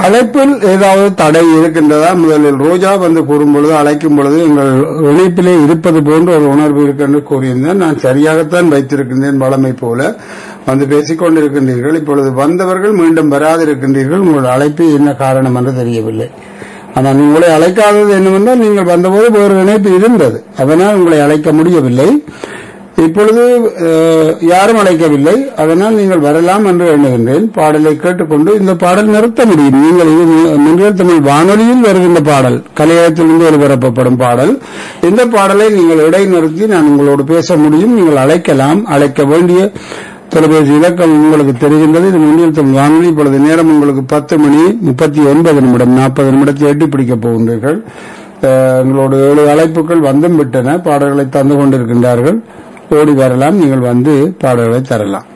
அழைப்பில் ஏதாவது தடை இருக்கின்றதா முதலில் ரோஜா வந்து கூறும் பொழுது அழைக்கும் பொழுது எங்கள் இணைப்பிலே இருப்பது போன்ற ஒரு உணர்வு இருக்கு என்று கூறியிருந்தேன் நான் சரியாகத்தான் வைத்திருக்கின்றேன் வளமை போல வந்து பேசிக் கொண்டிருக்கின்றீர்கள் இப்பொழுது வந்தவர்கள் மீண்டும் வராதிருக்கின்றீர்கள் உங்கள் அழைப்பு என்ன காரணம் என்று தெரியவில்லை ஆனால் உங்களை அழைக்காதது என்னவென்றால் நீங்கள் வந்தபோது வேறு இணைப்பு இருந்தது அதனால் உங்களை அழைக்க முடியவில்லை இப்பொழுது அஹ், யாரும் அழைக்கவில்லை அதனால் நீங்கள் வரலாம் என்று எண்ணுகின்றேன் பாடலை கேட்டுக்கொண்டு இந்த பாடல் நிறுத்த முடியும் நீங்கள் இது முன்னில் தமிழ் வானொலியில் வருகின்ற பாடல் கலையகத்திலிருந்து ஒலிபரப்பப்படும் பாடல் இந்த பாடலை நீங்கள் இடைநிறுத்தி நான் உங்களோடு பேச முடியும் நீங்கள் அழைக்கலாம் அழைக்க வேண்டிய தொலைபேசி இலக்கம் உங்களுக்கு தெரிகின்றது இது முன்னில் தமிழ் வானொலி இப்பொழுது நேரம் உங்களுக்கு பத்து மணி முப்பத்தி ஒன்பது நிமிடம் நாற்பது நிமிடத்தை எட்டி பிடிக்கப் போகின்றீர்கள் அஹ், எங்களோட ஏழு அழைப்புகள் வந்தும் விட்டன பாடல்களை தந்து கொண்டிருக்கின்றார்கள் ஓடி வரலாம் நீங்கள் வந்து பாடல்களை தரலாம்